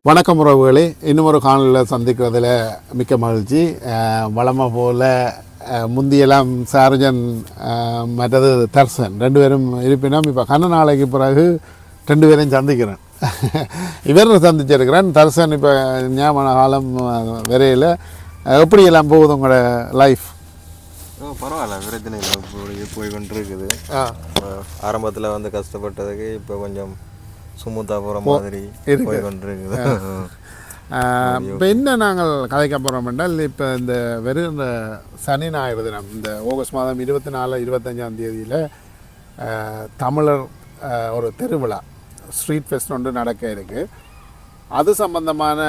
வணக்கம் உறவுகளே இன்னும் ஒரு காணொலியில் சந்திக்கிறதுல மிக்க மகிழ்ச்சி அஹ், வழமை போல் அஹ், முந்தியெல்லாம் சார்ஜன் அஹ், மற்றது தர்சன் ரெண்டு பேரும் இருப்பினும் இப்போ கண்ண நாளைக்கு பிறகு ரெண்டு பேரையும் சந்திக்கிறேன் இவர் சந்திச்சிருக்கிறேன் தர்சன் இப்போ ஞாபக காலம் வரையில் எப்படியெல்லாம் போகுது உங்களோட லைஃப் ஓ பரவாயில்ல பிரச்சனை இல்லை இப்படி போய் கொண்டு இருக்குது ஆரம்பத்தில் வந்து கஷ்டப்பட்டதுக்கு இப்போ கொஞ்சம் ஸ்மூத்தாக போகிற மாதிரி போய் கொண்டு இருக்குது இப்போ என்ன நாங்கள் கதைக்க போகிறோம் என்றால் இப்போ இந்த வெறும் இந்த சனி ஞாயிறு தினம் இந்த ஆகஸ்ட் மாதம் இருபத்தி நாலு இருபத்தஞ்சாம் தேதியில் தமிழர் அஹ், ஒரு திருவிழா ஸ்ட்ரீட் ஃபெஸ்ட் ஒன்று நடக்க இருக்குது அது சம்பந்தமான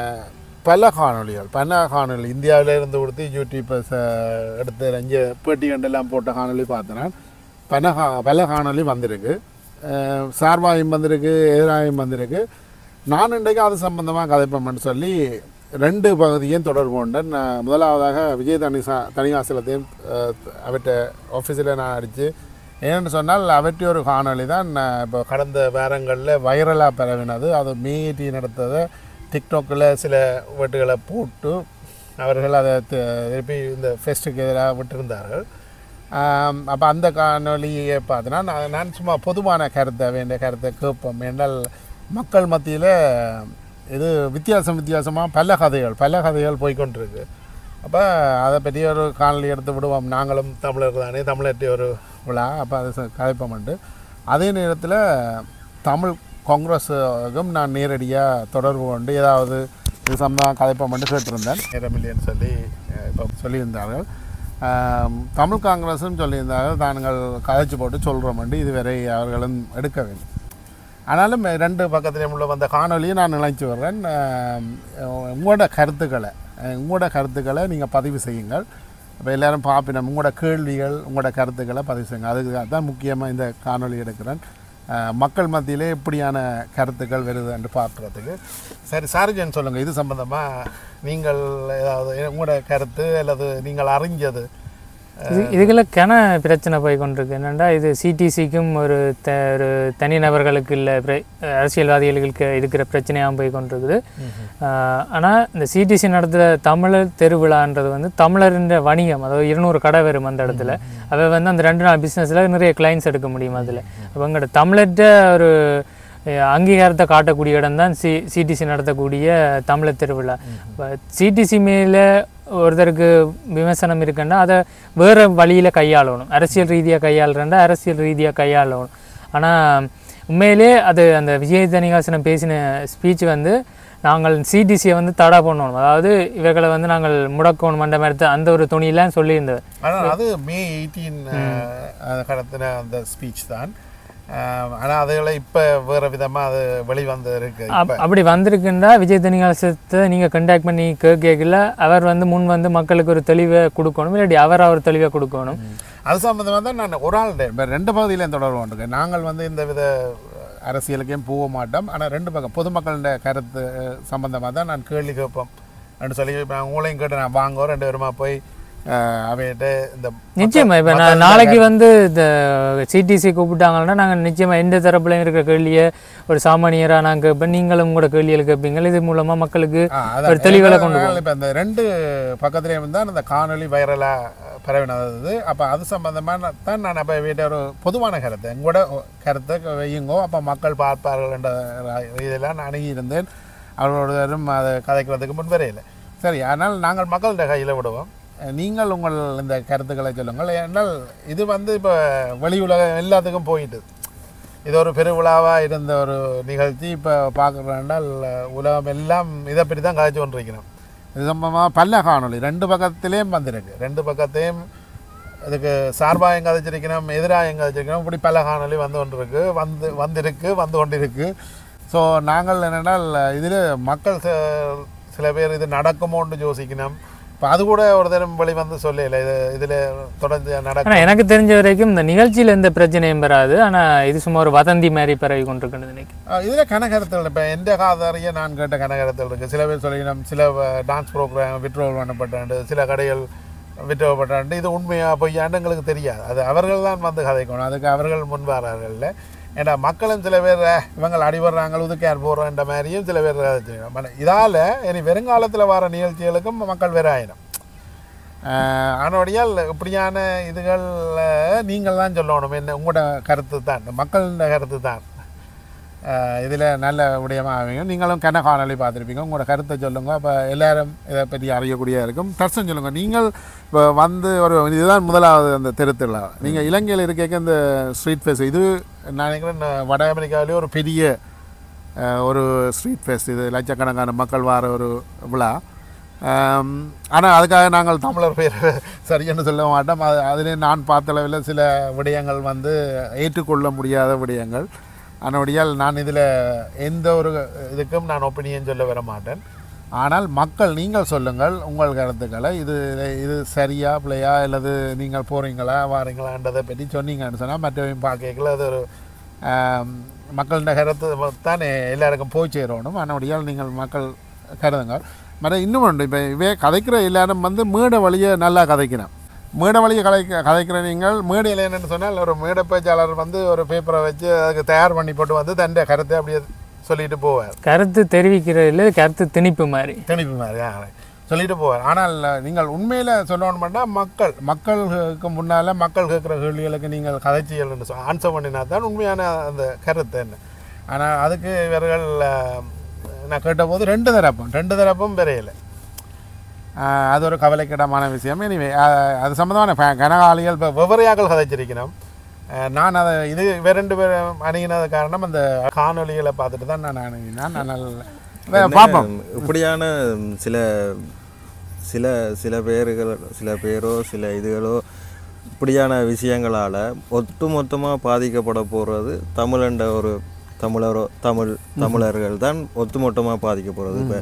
பல காணொளிகள் பல காணொளி இந்தியாவில இருந்து கொடுத்து யூடியூப்பர்ஸ் எடுத்து அஞ்சு பேட்டி கண்டெல்லாம் போட்ட காணொளி பார்த்தேன் பல கா பல காணொளி வந்திருக்கு அஹ், சார்பாயும் வந்திருக்கு எதிராயும் வந்திருக்கு நான் இன்றைக்கு அது சம்பந்தமாக கதைப்போம்னு சொல்லி ரெண்டு பகுதியும் தொடர்பு கொண்டேன் நான் முதலாவதாக விஜய் தனிசா தனிகாசலத்தையும் அவர்கிட்ட ஆஃபீஸில் நான் அடித்து ஏன்னு சொன்னால் அவற்றை ஒரு காணொளி தான் நான் இப்போ கடந்த வாரங்களில் வைரலாக பரவினது அது மீட்டி நடத்ததை டிக்டாக்கில் சில வீட்டுகளை போட்டு அவர்கள் அதை தி- திருப்பி இந்த ஃபெஸ்ட்டுக்கு எதிராக விட்டிருந்தார்கள் அப்போ அந்த காணொலியை பார்த்தோன்னா நான் நான் சும்மா பொதுவான கருத்தை வேண்டிய கருத்தை கேட்போம் என்றால் மக்கள் மத்தியில் இது வித்தியாசம் வித்தியாசமாக பல கதைகள் பல கதைகள் போய்க்கொண்டிருக்கு அப்போ அதை பற்றி ஒரு காணொலி எடுத்து விடுவோம் நாங்களும் தமிழர் தானே தமிழர்ட்டி ஒரு விழா அப்போ அதை ச- கதைப்போம்ண்டு அதே நேரத்தில் தமிழ் காங்கிரஸுக்கும் நான் நேரடியாக தொடர்பு கொண்டு ஏதாவது இது சம்பந்தம் கதைப்போம்னு கேட்டிருந்தேன் நேரமில்லைன்னு சொல்லி அஹ், இப்போ சொல்லியிருந்தார்கள் ஆம், தமிழ் காங்கிரஸும் சொல்லியிருந்தார்கள் தாங்கள் கதைச்சு போட்டு சொல்கிறோம்ண்டு இதுவரை அவர்களும் எடுக்கவில்லை ஆனாலும் ரெண்டு பக்கத்துலேயும் உள்ள வந்த காணொலியை நான் நினைச்சு வர்றேன் ஆம், உங்களோட கருத்துக்களை அஹ், உங்களோட கருத்துக்களை நீங்கள் பதிவு செய்யுங்கள் இப்போ எல்லாரும் பார்ப்பினோம் உங்களோட கேள்விகள் உங்களோட கருத்துக்களை பதிவு செய்யுங்க அதுக்கு தான் முக்கியமாக இந்த காணொளி எடுக்கிறேன் அஹ், மக்கள் மத்தியிலே எப்படியான கருத்துக்கள் வருது என்று பார்க்குறதுக்கு சரி சார்ஜன் சொல்லுங்கள் இது சம்பந்தமாக நீங்கள் ஏதாவது உங்களோட கருத்து அல்லது நீங்கள் அறிஞ்சது இது இதுக்குள்ள கன பிரச்சனை போய் கொண்டிருக்கு என்னென்னா இது சிடிசிக்கும் ஒரு த ஒரு தனிநபர்களுக்கு இல்லை அரசியல்வாதிகளுக்கு இருக்கிற பிரச்சனையாக போய் கொண்டிருக்குது ஆனால் இந்த சிடிசி நடத்துகிற தமிழர் தெருவிழான்றது வந்து தமிழரின் வணிகம் அதாவது இருநூறு கடை வரும் அந்த இடத்துல அவ வந்து அந்த ரெண்டு நாள் பிஸ்னஸில் நிறைய கிளைண்ட்ஸ் எடுக்க முடியும் அதில் அப்போ எங்கள்கிட்ட தமிழர்கிட்ட ஒரு அஹ், அங்கீகாரத்தை காட்டக்கூடிய இடம் தான் சி சிடிசி நடத்தக்கூடிய தமிழர் திருவிழா இப்போ சிடிசி மேலே ஒருத்தருக்கு விமர்சனம் இருக்குன்னா அதை வேறு வழியில் கையாளணும் அரசியல் ரீதியாக கையாளுறேன்டா அரசியல் ரீதியாக கையாளணும் ஆனால் உண்மையிலே அது அந்த விஜய் தனிகாசனம் பேசின ஸ்பீச் வந்து நாங்கள் சிடிசியை வந்து தடை பண்ணணும் அதாவது இவர்களை வந்து நாங்கள் முடக்கணும் மண்ட மாதிரி அந்த ஒரு துணியெல்லாம் சொல்லியிருந்தது ஆனால் அது மே எயிட்டீன் கடத்தின அந்த ஸ்பீச் தான் ஆனால் அதுகளை இப்போ வேறு விதமாக அது வெளிவந்து இருக்கு அப்- அப்படி வந்திருக்குன்னா விஜய் தனிகாசத்தை நீங்கள் கண்டாக்ட் பண்ணி கேட்கல அவர் வந்து முன் வந்து மக்களுக்கு ஒரு தெளிவை கொடுக்கணும் இல்லாட்டி அவர் அவர் தெளிவை கொடுக்கணும் அது சம்மந்தமாக தான் நான் ஒரு ஆள் இப்போ ரெண்டு பகுதியிலையும் தொடர்பு கொண்டிருக்கேன் நாங்கள் வந்து இந்த வித அரசியலுக்கையும் போக மாட்டோம் ஆனால் ரெண்டு பக்கம் பொதுமக்களோட கருத்து சம்பந்தமாக தான் நான் கேள்வி கேட்போம் அப்படின்னு சொல்லி இப்போ நான் உங்களையும் கேட்டு நான் வாங்குவோம் ரெண்டு பேருமா போய் அஹ், அவையிட்ட இந்த நிச்சயமா இப்போ நான் நாளைக்கு வந்து இந்த சிடிசி கூப்பிட்டாங்கன்னா நாங்கள் நிச்சயமா எந்த தரப்புலையும் இருக்கிற கேள்வியை ஒரு சாமானியராக நாங்கள் கேட்பேன் நீங்களும் உங்களோட கேள்விகளை கேட்பீங்க இது மூலமா மக்களுக்கு ஆ, அதான். ஒரு தெளிவுகளை கொண்டு அதனால இப்ப இந்த ரெண்டு பக்கத்துலேயும் தான் அந்த காணொளி வைரலாக பரவினது அப்போ அது சம்பந்தமாக தான் நான் அப்போ வீட்டை ஒரு பொதுவான கருத்து எங்களோட கருத்தை வையுங்கோ அப்போ மக்கள் பார்ப்பார்கள் என்ற இதெல்லாம் நான் அணுகி இருந்தேன் அவர்களோடும் அதை கதைக்கிறதுக்கு முன் வரையில சரி ஆனால் நாங்கள் மக்கள்கிட்ட கையில் விடுவோம் நீங்கள் உங்கள் இந்த கருத்துக்களை சொல்லுங்கள் ஏன்னால் இது வந்து இப்போ வெளி உலகம் எல்லாத்துக்கும் போயிட்டு இது ஒரு பெருவிழாவாக இருந்த ஒரு நிகழ்ச்சி இப்போ பார்க்குறேன்டால் உலகம் எல்லாம் இதை பற்றி தான் கதைச்சு கொண்டிருக்கிறோம் இது சம்பந்தமாக பல்ல காணொளி ரெண்டு பக்கத்துலேயும் வந்திருக்கு ரெண்டு பக்கத்தையும் இதுக்கு சார்பாக கதைச்சிருக்கணும் எதிராக கதைச்சிருக்கணும் இப்படி பல காணொளி வந்து கொண்டிருக்கு வந்து வந்திருக்கு வந்து கொண்டிருக்கு ஸோ நாங்கள் என்னென்னால் இதில் மக்கள் ச- சில பேர் இது நடக்குமோன்னு யோசிக்கணும் இப்போ அது கூட ஒரு தரம் வெளி வந்து சொல்லல இது இதில் தொடர்ந்து நடக்கும் ஆனால் எனக்கு தெரிஞ்ச வரைக்கும் இந்த நிகழ்ச்சியில் எந்த பிரச்சனையும் வராது ஆனால் இது சும்மா ஒரு வதந்தி மாதிரி பரவி கொண்டிருக்கிறது இன்னைக்கு இதில் கனகரத்தில் இப்போ எந்த காதாரிய நான் கேட்ட கனகரத்தில் இருக்குது சில பேர் சொல்லிக்கணும் சில டான்ஸ் ப்ரோக்ராம் விட்ரோல் பண்ணப்பட்டாண்டு சில கடைகள் விட்டுவப்பட்டாண்டு இது உண்மையா பொய்யாண்டு எங்களுக்கு தெரியாது அது அவர்கள் தான் வந்து கதைக்கணும் அதுக்கு அவர்கள் முன் வரார்கள்ல ஏன்னா மக்களும் சில பேர் "அஹ், இவங்க அடிபடுறாங்க உதுக்கையார் போடுறன்ற மாதிரியும் சில பேர் செய்யணும். இதால் இனி வருங்காலத்தில் வர நிகழ்ச்சிகளுக்கும் மக்கள் வேற ஆயிடும் ஆனபடியால் இப்படியான இதுகள் நீங்கள் தான் சொல்லணும் என்ன உங்களோட கருத்து தான் மக்களோட கருத்து தான் இதில் நல்ல விடயமாக அமையும் நீங்களும் கன காணொலி பார்த்துருப்பீங்க உங்களோட கருத்தை சொல்லுங்கள் அப்போ எல்லாரும் இதை பற்றி அறியக்கூடிய இருக்கும் டர்சன் சொல்லுங்கள் நீங்கள் இப்போ வந்து ஒரு இதுதான் முதலாவது அந்த திருத்திருவிழா நீங்கள் இலங்கையில் இருக்க இந்த ஸ்ட்ரீட் ஃபேஸ் இது நான் நினைக்கிறேன் நான் வட அமெரிக்காவிலேயே ஒரு பெரிய அஹ், ஒரு ஸ்ட்ரீட் ஃபேஸ்ட் இது லட்சக்கணக்கான மக்கள் வார ஒரு விழா ஆனால் அதுக்காக நாங்கள் தமிழர் பேர் சரின்னு சொல்ல மாட்டோம் அது அதிலே நான் பார்த்த அளவில் சில விடயங்கள் வந்து ஏற்றுக்கொள்ள முடியாத விடயங்கள் அதனுடையால் நான் இதில் எந்த ஒரு இதுக்கும் நான் ஒப்பீனியன் சொல்ல வர மாட்டேன் ஆனால் மக்கள் நீங்கள் சொல்லுங்கள் உங்கள் கருத்துக்களை இது இது சரியா பிள்ளையா அல்லது நீங்கள் போகிறீங்களா வாரீங்களான்றதை பற்றி சொன்னீங்கன்னு சொன்னால் மற்றவங்க பார்க்கல அது ஒரு ஆம், மக்களின் கருத்து தான் எல்லாருக்கும் போய் சேரணும் அதனுடையால் நீங்கள் மக்கள் கருதுங்க மற்ற இன்னும் ஒன்று இப்போ இவே கதைக்கிற எல்லாரும் வந்து மேடை வழியை நல்லா கதைக்கிறேன் மேடை வழியை கதைக்க கதைக்கிற நீங்கள் மேடையில் என்னென்னு சொன்னால் ஒரு மேடை பேச்சாளர் வந்து ஒரு பேப்பரை வச்சு அதுக்கு தயார் பண்ணி போட்டு வந்து தன் கருத்தை அப்படியே சொல்லிட்டு போவார் கருத்து தெரிவிக்கிறதுல கருத்து திணிப்பு மாதிரி திணிப்பு மாதிரி ஆ, சொல்லிட்டு போவார் ஆனால் நீங்கள் உண்மையில் சொல்லணும்னா மக்கள் மக்களுக்கு முன்னால் மக்கள் கேட்குற கேள்விகளுக்கு நீங்கள் கதைச்சியல்னு சொல் ஆன்சர் பண்ணினா தான் உண்மையான அந்த கருத்து என்ன ஆனால் அதுக்கு இவர்கள் ஆ, நான் கேட்டபோது ரெண்டு தரப்பும் ரெண்டு தரப்பும் பெறையல அது ஒரு கவலைக்கிடமான விஷயம் எனிவே அது சம்மந்தமான ஃப- கனகாலிகள் இப்போ விவரையாக்கள் கதைச்சிருக்கணும் ஆ, நான் அதை இது இவ ரெண்டு பேரும் அணுகினது காரணம் அந்த காணொலிகளை பார்த்துட்டு தான் நான் அணுகினேன் நான் நல்ல பார்ப்போம் இப்படியான சில சில சில பேர்கள் சில பேரோ சில இதுகளோ இப்படியான விஷயங்களால் ஒட்டுமொத்தமாக பாதிக்கப்பட போகிறது தமிழண்ட ஒரு தமிழரோ தமிழ் தமிழர்கள் தான் ஒட்டுமொத்தமாக பாதிக்க போகிறது இப்போ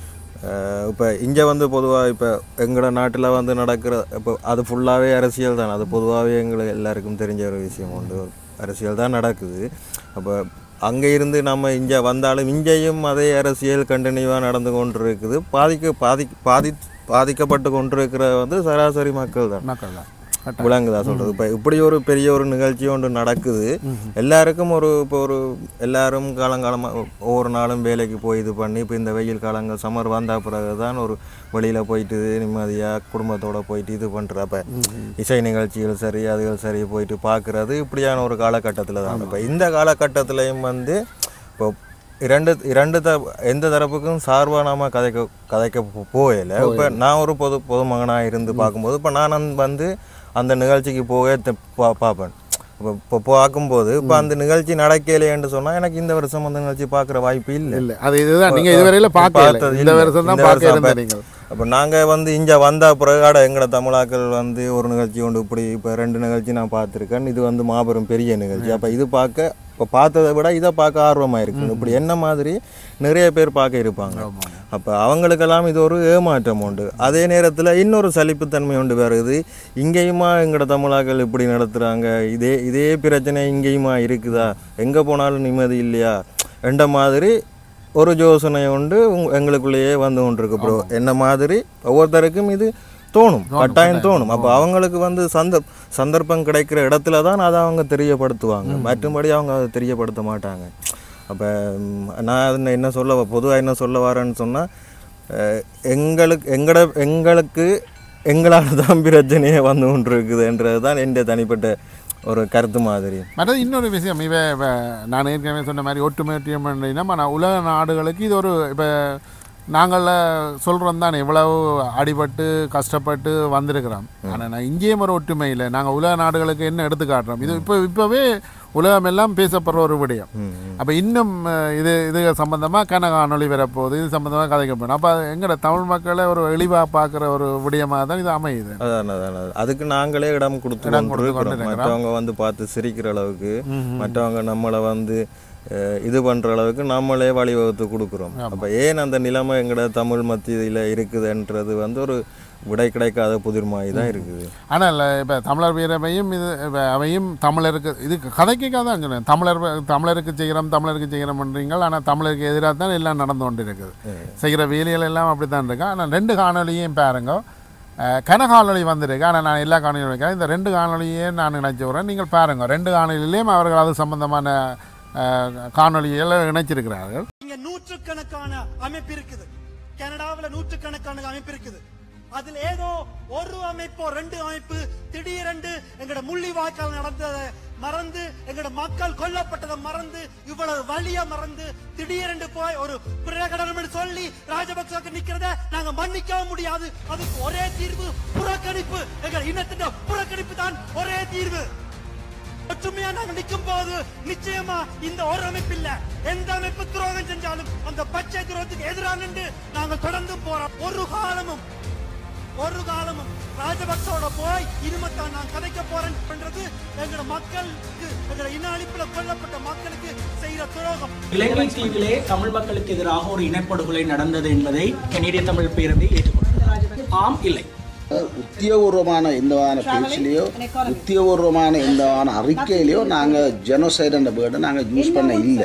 இப்போ இங்கே வந்து பொதுவாக இப்போ எங்களோட நாட்டில் வந்து நடக்கிற இப்போ அது ஃபுல்லாகவே அரசியல் தான் அது பொதுவாகவே எங்களுக்கு எல்லாருக்கும் தெரிஞ்ச ஒரு விஷயம் உண்டு அரசியல் தான் நடக்குது அப்போ அங்கே இருந்து நம்ம இங்கே வந்தாலும் இங்கேயும் அதே அரசியல் கண்டினியூவாக நடந்து கொண்டு இருக்குது பாதிக்க பாதி பாதி பாதிக்கப்பட்டு கொண்டிருக்கிற வந்து சராசரி மக்கள் தான் மக்கள் தான் விளங்குதா சொல்றது இப்போ இப்படி ஒரு பெரிய ஒரு நிகழ்ச்சி ஒன்று நடக்குது எல்லாருக்கும் ஒரு இப்போ ஒரு எல்லாரும் காலங்காலமாக ஒவ்வொரு நாளும் வேலைக்கு போய் இது பண்ணி இப்போ இந்த வெயில் காலங்கள் சம்மர் வந்த பிறகு தான் ஒரு வெளியில் போயிட்டு நிம்மதியாக குடும்பத்தோட போயிட்டு இது பண்ணுறப்ப இசை நிகழ்ச்சிகள் சரி அதுகள் சரி போயிட்டு பார்க்குறது இப்படியான ஒரு காலகட்டத்தில் தான் இப்போ இந்த காலகட்டத்திலையும் வந்து இப்போ இரண்டு இரண்டு த எந்த தரப்புக்கும் சார்பாக நாம கதைக்க கதைக்க போ- போகல இப்போ நான் ஒரு பொது பொதுமகனாக இருந்து பார்க்கும்போது இப்போ நான் அந்த- வந்து அந்த நிகழ்ச்சிக்கு போக த- பா- பார்ப்பேன் இப்போ இப்போ பார்க்கும்போது இப்போ அந்த நிகழ்ச்சி நடக்கலையேன்னு சொன்னால் எனக்கு இந்த வருஷம் அந்த நிகழ்ச்சி பார்க்குற வாய்ப்பு இல்லை இல்ல அது இதுதான் நீங்க இதுவரையில பார்க்கல பார்த்தது இந்த இல்ல. வருஷம் தான் இந்த பார்க்க வருஷம் இருந்த அப்ப- நீங்கள் அப்போ நாங்கள் வந்து இங்கே வந்த பிறகு அட எங்களோட தமிழாக்கள் வந்து ஒரு நிகழ்ச்சி உண்டு இப்படி இப்போ ரெண்டு நிகழ்ச்சி நான் பார்த்துருக்கேன் இது வந்து மாபெரும் பெரிய நிகழ்ச்சி அப்போ இது பார்க்க இப்போ பார்த்ததை விட இதை பார்க்க ஆர்வமாக இருக்குது இப்படி என்ன மாதிரி நிறைய பேர் பார்க்க இருப்பாங்க அப்போ அவங்களுக்கெல்லாம் இது ஒரு ஏமாற்றம் உண்டு அதே நேரத்தில் இன்னொரு சலிப்புத்தன்மை உண்டு வருது இங்கேயுமா எங்களோட தமிழாக்கள் இப்படி நடத்துகிறாங்க இதே இதே பிரச்சனை இங்கேயுமா இருக்குதா எங்கே போனாலும் நிம்மதி இல்லையா என்ற மாதிரி ஒரு யோசனை உண்டு உங்க- எங்களுக்குள்ளேயே வந்து கொண்டிருக்கு ப்ரோ என்ன மாதிரி ஒவ்வொருத்தருக்கும் இது தோணும் கட்டாயம் தோணும் அப்போ அவங்களுக்கு வந்து சந்த சந்தர்ப்பம் கிடைக்கிற இடத்துல தான் அதை அவங்க தெரியப்படுத்துவாங்க மற்றபடி அவங்க அதை தெரியப்படுத்த மாட்டாங்க அப்போ நான் அதுல என்ன சொல்ல பொதுவாக என்ன சொல்ல வரேன்னு சொன்னால் எங்களுக்கு எங்கட எங்களுக்கு எங்களால் தான் பிரச்சனையே வந்து கொண்டு இருக்குதுன்றது தான் என் தனிப்பட்ட ஒரு கருத்து மாதிரி மற்றது இன்னொரு விஷயம் இவ இவ நான் ஏற்கனவே சொன்ன மாதிரி ஒற்றுமையம் அப்படின்னா நான் உலக நாடுகளுக்கு இது ஒரு இப்போ நாங்கள் சொல்கிறோம் தானே இவ்வளவு அடிபட்டு கஷ்டப்பட்டு வந்திருக்கிறோம் ஆனால் நான் இங்கேயும் ஒரு ஒற்றுமை இல்லை நாங்கள் உலக நாடுகளுக்கு என்ன எடுத்து காட்டுறோம் இது இப்போ இப்போவே உலகம் எல்லாம் பேசப்படுற ஒரு விடயம் அப்போ இன்னும் அஹ், இது இது சம்மந்தமாக கனகாணொளி வரப்போகுது இது சம்மந்தமாக கதைக்கப்படும் அப்போ எங்களோட தமிழ் மக்களை ஒரு எளிவாக பார்க்குற ஒரு விடயமாக தான் இது அமையுது அதான் அதான் அதான். அதுக்கு நாங்களே இடம் கொடுத்து இடம் கொடுத்து கொண்டிருக்கிறோம். கொண்டிருக்கிறோம். மற்றவங்க வந்து பார்த்து சிரிக்கிற அளவுக்கு மற்றவங்க நம்மளை வந்து அஹ், இது பண்ற அளவுக்கு நம்மளே வழிவகுத்து கொடுக்குறோம் அப்ப ஏன் அந்த நிலைமை எங்கட தமிழ் மத்தியில இருக்குதுன்றது வந்து ஒரு விடை கிடைக்காத புதிர்மாய் தான் இருக்குது ஆனால் இப்போ தமிழர் வீரமையும் இது இப்ப அவையும் தமிழருக்கு இது கதைக்காக தான் சொன்னேன் தமிழர் தமிழருக்கு செய்கிறோம் தமிழருக்கு செய்கிறோம்ன்றீங்க ஆனால் தமிழருக்கு எதிராக தான் எல்லாம் நடந்து கொண்டு இருக்குது செய்கிற வேலைகள் எல்லாம் அப்படி தான் இருக்கு ஆனால் ரெண்டு காணொலியும் பாருங்க அஹ், கன காணொளி வந்திருக்கு ஆனால் நான் எல்லா காணொலியும் வைக்கிறேன் இந்த ரெண்டு காணொலியே நான் இணைச்சு விட்றேன் நீங்கள் பாருங்கள் ரெண்டு காணொலியிலையும் அவர்கள் அது சம்பந்தமான அஹ், காணொளிகளை இணைச்சிருக்கிறார்கள் இங்க நூற்றுக்கணக்கான அமைப்பு இருக்குது கனடாவுல நூற்றுக்கணக்கான அமைப்பு இருக்குது அதுல ஏதோ ஒரு அமைப்போ ரெண்டு அமைப்பு திடீரென்று எங்கட முள்ளிவாய்க்கால் நடந்ததை மறந்து எங்கட மக்கள் கொல்லப்பட்டதை மறந்து இவ்வளவு வலிய மறந்து திடீரென்று போய் ஒரு பிரகடனம் சொல்லி ராஜபக்சவுக்கு நிக்கிறத நாங்க மன்னிக்கவும் முடியாது அதுக்கு ஒரே தீர்வு புறக்கணிப்பு எங்க இனத்தின் புறக்கணிப்பு தான் ஒரே தீர்வு ஒற்றுமையா நாங்க நிக்கும் போது நிச்சயமா இந்த ஒரு அமைப்பு இல்ல எந்த அமைப்பு துரோகம் செஞ்சாலும் அந்த பச்சை துரோகத்துக்கு எதிராக நின்று நாங்க தொடர்ந்து போறோம் ஒரு காலமும் ஒரு காலமும் ராஜபக்சோட போய் இனிமத்தான் நான் கதைக்க போறேன் பண்றது எங்களோட மக்களுக்கு எங்களோட இன அழிப்புல கொல்லப்பட்ட மக்களுக்கு செய்யற துரோகம் இலங்கை தீவிலே தமிழ் மக்களுக்கு எதிராக ஒரு இனப்படுகொலை நடந்தது என்பதை கனேடிய தமிழ் பேரவை ஏற்றுக்கொண்டது ஆம் இல்லை உத்தியோகபூர்வமான எந்தவான பேச்சிலேயோ உத்தியோகபூர்வமான எந்தவான அறிக்கையிலையோ நாங்கள் ஜெனோசைட் என்ற வேர்டை நாங்கள் யூஸ் பண்ண இல்லை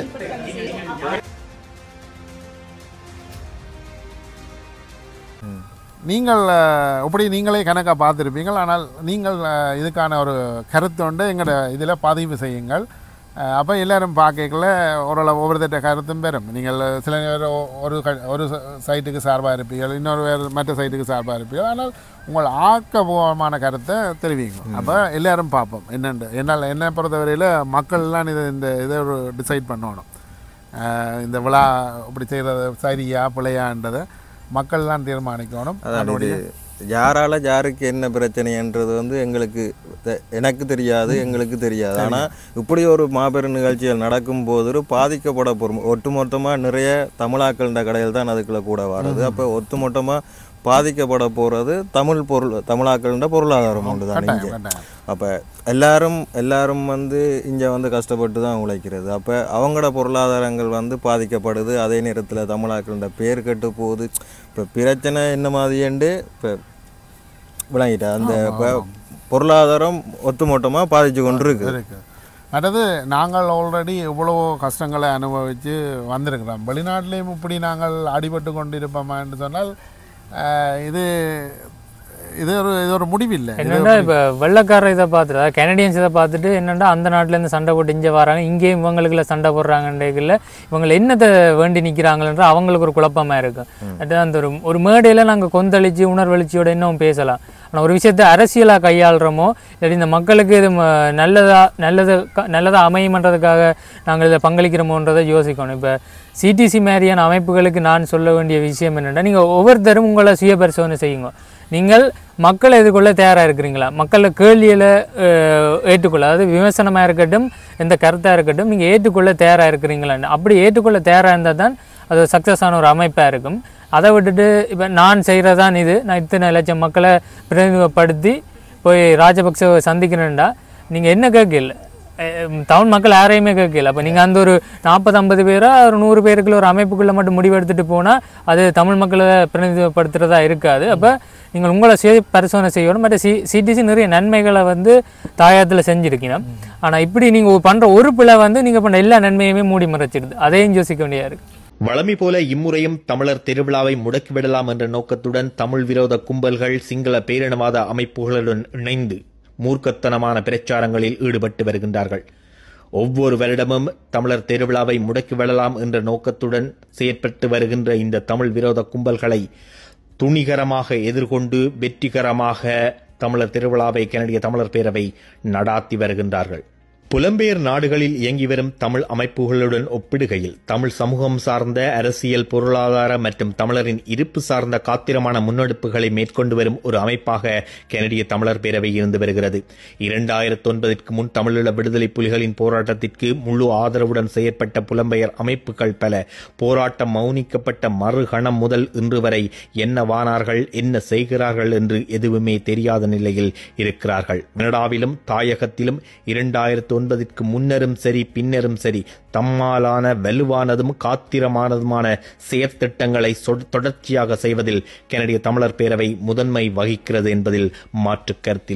நீங்கள் அஹ், இப்படி நீங்களே கணக்காக பார்த்துருப்பீங்கள் ஆனால் நீங்கள் அஹ், இதுக்கான ஒரு கருத்து உண்டு எங்களோட இதில் பதிவு செய்யுங்கள் அப்போ எல்லாரும் பார்க்கல ஓரளவு ஒவ்வொருத்தட்ட கருத்தும் பெறும் நீங்கள் சில நேரம் ஒ- ஒரு க ஒரு ச- சைட்டுக்கு சார்பாக இருப்பீர்கள் இன்னொரு வேறு மற்ற சைட்டுக்கு சார்பாக இருப்பீர்கள் ஆனால் உங்கள் ஆக்கபூர்வமான கருத்தை தெரிவிங்க அப்போ எல்லாரும் பார்ப்போம் என்னென்று என்னால் என்னை பொறுத்தவரையில் மக்கள்லாம் இதை இந்த இதை ஒரு டிசைட் பண்ணணும் அஹ், இந்த விழா இப்படி செய்கிறது சரியா பிழையான்றதை மக்கள் தான் தீர்மானிக்கணும் அதான் இது அதனுடைய யாரால யாருக்கு என்ன பிரச்சனைன்றது வந்து எங்களுக்கு தெ- எனக்கு தெரியாது எங்களுக்கு தெரியாது ஆனா இப்படி ஒரு மாபெரும் நிகழ்ச்சிகள் நடக்கும்போது பாதிக்கப்பட போகிறோம் ஒட்டுமொத்தமாக நிறைய தமிழாக்கள்ன்ற கடையில் தான் அதுக்குள்ள கூட வர்றது அப்போ ஒட்டுமொத்தமாக பாதிக்கப்பட போறது தமிழ் பொருள் தமிழாக்கள்ன்ற பொருளாதாரம் உண்டு தான் கட்டாயம் இங்கே கட்டாயம் அப்போ எல்லாரும் எல்லாரும் வந்து இங்கே வந்து கஷ்டப்பட்டு தான் உழைக்கிறது அப்போ அவங்களோட பொருளாதாரங்கள் வந்து பாதிக்கப்படுது அதே நேரத்தில் தமிழாக்களோட பேர் கெட்டு போகுது இப்போ பிரச்சனை என்ன மாதிரிண்டு இப்போ விளங்கிட்டா அந்த இப்போ பொருளாதாரம் ஒட்டுமொத்தமாக பாதிச்சு கொண்டு இருக்கு இருக்கு அடுத்தது நாங்கள் ஆல்ரெடி இவ்வளோ கஷ்டங்களை அனுபவித்து வந்திருக்கிறோம் வெளிநாட்டிலையும் இப்படி நாங்கள் அடிபட்டு கொண்டு இருப்போமான்னு சொன்னால் அஹ், இது இது ஒரு இது ஒரு முடிவில்லை இது என்னன்னா இப்போ வெள்ளக்காரர் இதை பார்த்துட்டு அதாவது கனடியன்ஸ் இதை பார்த்துட்டு என்னன்னா அந்த நாட்டிலேருந்து சண்டை போட்டு இங்கே வராங்க இங்கேயும் இவங்களுக்குள்ள சண்டை போடுறாங்கன்றதுல இவங்க என்னத்தை வேண்டி நிற்கிறாங்கன்ற அவங்களுக்கு ஒரு குழப்பமாக இருக்கும் அது அந்த ஒரு ஒரு மேடையில் நாங்கள் கொந்தளிச்சு உணர்வெளிச்சியோட இன்னும் பேசலாம் ஆனால் ஒரு விஷயத்தை அரசியலாக கையாளுறோமோ இல்லாட்டி இந்த மக்களுக்கு இது ம- நல்லதா நல்லது க- நல்லதா அமையுமன்றதுக்காக நாங்கள் இதை பங்களிக்கிறோமோன்றதை யோசிக்கணும் இப்போ சிடிசி மாதிரியான அமைப்புகளுக்கு நான் சொல்ல வேண்டிய விஷயம் என்னென்னா நீங்கள் ஒவ்வொருத்தரும் உங்களை சுய பரிசோதனை செய்யுங்க நீங்கள் மக்களை எதிர்கொள்ள தயாராக இருக்கிறீங்களா மக்களை கேள்வியில் ஏற்றுக்கொள்ள அதாவது விமர்சனமாக இருக்கட்டும் எந்த கருத்தாக இருக்கட்டும் நீங்கள் ஏற்றுக்கொள்ள தயாராக இருக்கிறீங்களான்னு அப்படி ஏற்றுக்கொள்ள தயாராக இருந்தால் தான் அது சக்ஸஸ் ஆன ஒரு அமைப்பாக இருக்கும் அதை விட்டுட்டு இப்போ நான் செய்கிறதான் இது நான் இத்தனை லட்சம் மக்களை பிரதிநிதிப்படுத்தி போய் ராஜபக்சவை சந்திக்கிறேன்டா நீங்கள் என்ன கேட்கல அஹ் தமிழ் மக்கள் யாரையுமே கேட்கல அப்போ நீங்கள் அந்த ஒரு நாற்பது ஐம்பது பேரா ஒரு நூறு பேருக்குள்ள ஒரு அமைப்புக்குள்ளே மட்டும் முடிவெடுத்துட்டு போனால் அது தமிழ் மக்களை பிரதிநிதிப்படுத்துறதா இருக்காது அப்போ நீங்கள் உங்களை சுய பரிசோதனை செய்யணும் மற்ற சி சிடிசி நிறைய நன்மைகளை வந்து தாயத்தில் செஞ்சுருக்கணும் ஆனால் இப்படி நீங்கள் பண்ணுற ஒரு பிழை வந்து நீங்கள் பண்ண எல்லா நன்மையுமே மூடி மறைச்சிடுது அதையும் யோசிக்க வேண்டியதாக இருக்குது வழமை போல இம்முறையும் தமிழர் திருவிழாவை முடக்கிவிடலாம் என்ற நோக்கத்துடன் தமிழ் விரோத கும்பல்கள் சிங்கள பேரினவாத அமைப்புகளுடன் இணைந்து மூர்க்கத்தனமான பிரச்சாரங்களில் ஈடுபட்டு வருகின்றார்கள் ஒவ்வொரு வருடமும் தமிழர் திருவிழாவை முடக்கிவிடலாம் என்ற நோக்கத்துடன் செயற்பட்டு வருகின்ற இந்த தமிழ் விரோத கும்பல்களை துணிகரமாக எதிர்கொண்டு வெற்றிகரமாக தமிழர் திருவிழாவை கனடிய தமிழர் பேரவை நடாத்தி வருகின்றார்கள் புலம்பெயர் நாடுகளில் இயங்கி வரும் தமிழ் அமைப்புகளுடன் ஒப்பிடுகையில் தமிழ் சமூகம் சார்ந்த அரசியல் பொருளாதார மற்றும் தமிழரின் இருப்பு சார்ந்த காத்திரமான முன்னெடுப்புகளை மேற்கொண்டு வரும் ஒரு அமைப்பாக கனடிய தமிழர் பேரவை இருந்து வருகிறது இரண்டாயிரத்தி ஒன்பதற்கு முன் தமிழீழ விடுதலை புலிகளின் போராட்டத்திற்கு முழு ஆதரவுடன் செயற்பட்ட புலம்பெயர் அமைப்புகள் பல போராட்டம் மௌனிக்கப்பட்ட மறுகணம் முதல் இன்று வரை என்ன வானார்கள் என்ன செய்கிறார்கள் என்று எதுவுமே தெரியாத நிலையில் இருக்கிறார்கள் கனடாவிலும் தாயகத்திலும் இரண்டாயிரத்து ஒன்பதிற்கு முன்னரும் சரி பின்னரும் சரி தம்மாலான வலுவானதும் காத்திரமானதுமான செயற்திட்டங்களை சொ- தொடர்ச்சியாக செய்வதில் கனடிய தமிழர் பேரவை முதன்மை வகிக்கிறது என்பதில் மாற்று கருத்தில்லை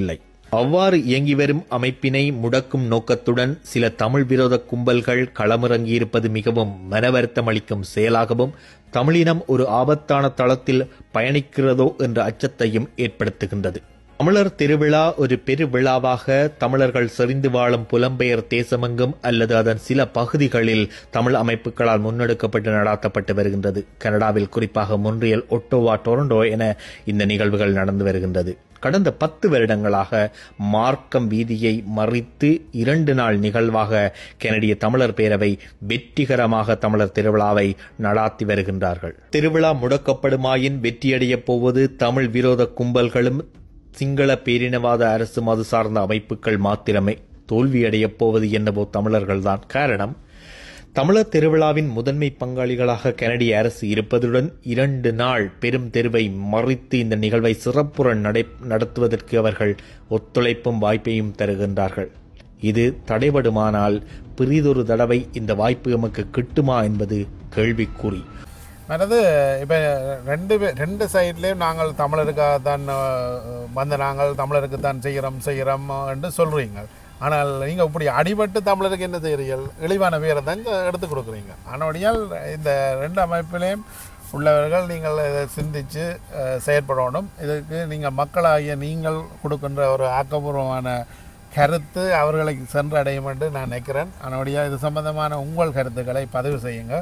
அவ்வாறு இயங்கி வரும் அமைப்பினை முடக்கும் நோக்கத்துடன் சில தமிழ் விரோத கும்பல்கள் களமிறங்கியிருப்பது மிகவும் மனவருத்தம் அளிக்கும் செயலாகவும் தமிழினம் ஒரு ஆபத்தான தளத்தில் பயணிக்கிறதோ என்ற அச்சத்தையும் ஏற்படுத்துகின்றது தமிழர் திருவிழா ஒரு பெருவிழாவாக தமிழர்கள் செறிந்து வாழும் புலம்பெயர் தேசமெங்கும் அல்லது அதன் சில பகுதிகளில் தமிழ் அமைப்புகளால் முன்னெடுக்கப்பட்டு நடாத்தப்பட்டு வருகின்றது கனடாவில் குறிப்பாக மொன்றியல் ஒட்டோவா டொரண்டோ என இந்த நிகழ்வுகள் நடந்து வருகின்றது கடந்த பத்து வருடங்களாக மார்க்கம் வீதியை மறித்து இரண்டு நாள் நிகழ்வாக கெனடிய தமிழர் பேரவை வெற்றிகரமாக தமிழர் திருவிழாவை நடாத்தி வருகின்றார்கள் திருவிழா முடக்கப்படுமாயின் வெற்றியடையப் போவது தமிழ் விரோத கும்பல்களும் சிங்கள பேரினவாத அரசு மது சார்ந்த அமைப்புகள் மாத்திரமே தோல்வியடையப் போவது என்னவோ தமிழர்கள்தான் காரணம் தமிழர் திருவிழாவின் முதன்மை பங்காளிகளாக கனடிய அரசு இருப்பதுடன் இரண்டு நாள் பெரும் தெருவை மறித்து இந்த நிகழ்வை சிறப்புற நடை நடத்துவதற்கு அவர்கள் ஒத்துழைப்பும் வாய்ப்பையும் தருகின்றார்கள் இது தடைபடுமானால் பிறிதொரு தடவை இந்த வாய்ப்பு எமக்கு கிட்டுமா என்பது கேள்விக்குறி மற்றது இப்போ ரெண்டு பே ரெண்டு சைட்லேயும் நாங்கள் தமிழருக்காக தான் அஹ், வந்த நாங்கள் தமிழருக்கு தான் செய்கிறோம் செய்கிறோம் என்று சொல்கிறீங்க ஆனால் நீங்கள் இப்படி அடிபட்டு தமிழருக்கு என்ன செய்கிறீர்கள் இழிவான பேரை தான் எடுத்து கொடுக்குறீங்க ஆனபடியால் இந்த ரெண்டு அமைப்பிலையும் உள்ளவர்கள் நீங்கள் இதை சிந்தித்து அஹ், செயற்படணும் இதுக்கு நீங்கள் மக்களாகிய நீங்கள் கொடுக்கின்ற ஒரு ஆக்கப்பூர்வமான கருத்து அவர்களை சென்றடையும் என்று நான் நினைக்கிறேன் ஆனபடியாக இது சம்பந்தமான உங்கள் கருத்துக்களை பதிவு செய்யுங்க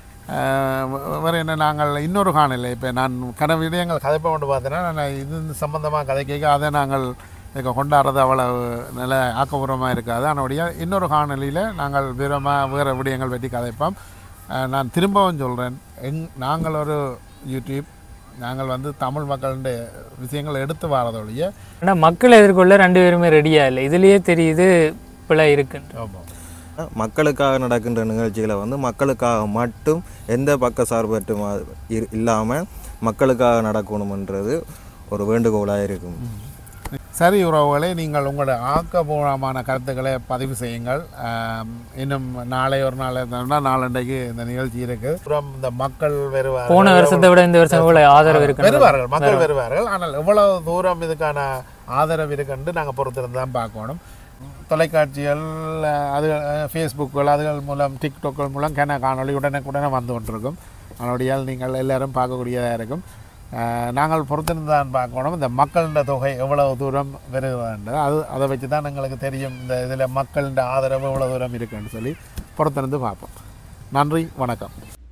ஆஹ் வே- வேறு என்ன நாங்கள் இன்னொரு காணொலி இப்போ நான் கன விடயங்கள் கதைப்பை கொண்டு பார்த்தேன்னா நான் இது சம்மந்தமாக கதை கேட்க அதை நாங்கள் இதுக்கு கொண்டாடுறது அவ்வளவு நல்ல ஆக்கப்பூர்வமாக இருக்காது அதனுடைய இன்னொரு காணொலியில் நாங்கள் வீரமாக வேறு விடயங்கள் பற்றி கதைப்போம் ஆஹ் நான் திரும்பவும் சொல்கிறேன் எங் நாங்கள் ஒரு யூடியூப் நாங்கள் வந்து தமிழ் மக்களுடைய விஷயங்களை எடுத்து வரதொழிய ஆனால் மக்கள் எதிர்கொள்ள ரெண்டு பேருமே ரெடியாக இல்லை இதுலேயே தெரியுது பிழை இருக்குன்ற ஆமாம் மக்களுக்காக நடக்கின்ற நிகழ்ச்சிகளை வந்து மக்களுக்காக மட்டும் எந்த பக்க சார்பற்றும் இல்லாமல் மக்களுக்காக நடக்கணுமன்றது ஒரு வேண்டுகோளாக இருக்கும் சரி உறவுகளை நீங்கள் உங்களோட ஆக்கப்பூர்வமான கருத்துக்களை பதிவு செய்யுங்கள் ஆம், இன்னும் நாளை ஒரு நாள் இருந்தோம்னா நாளண்டைக்கு இந்த நிகழ்ச்சி இருக்குது அப்புறம் இந்த மக்கள் வருவார்கள் போன வருஷத்தை விட இந்த வருஷம் எவ்வளோ ஆதரவு இருக்கு வருவார்கள் மக்கள் வருவார்கள் ஆனால் எவ்வளவு தூரம் இதுக்கான ஆதரவு இருக்குன்னு நாங்கள் பொறுத்திருந்து தான் பார்க்கணும் தொலைக்காட்சிகள் அது ஃபேஸ்புக்குகள் அதுகள் மூலம் டிக்டாக்கள் மூலம் கன காணொளி உடனுக்குடனே வந்து கொண்டிருக்கும் அதனுடையால் நீங்கள் எல்லாரும் பார்க்கக்கூடியதாக இருக்கும் அஹ், நாங்கள் பொறுத்திருந்து தான் பார்க்கணும் இந்த மக்களின் தொகை எவ்வளவு தூரம் வருகிறது அது அதை வச்சு தான் எங்களுக்கு தெரியும் இந்த இதில் மக்களின் ஆதரவு எவ்வளவு தூரம் இருக்குன்னு சொல்லி பொறுத்திருந்து பார்ப்போம் நன்றி வணக்கம்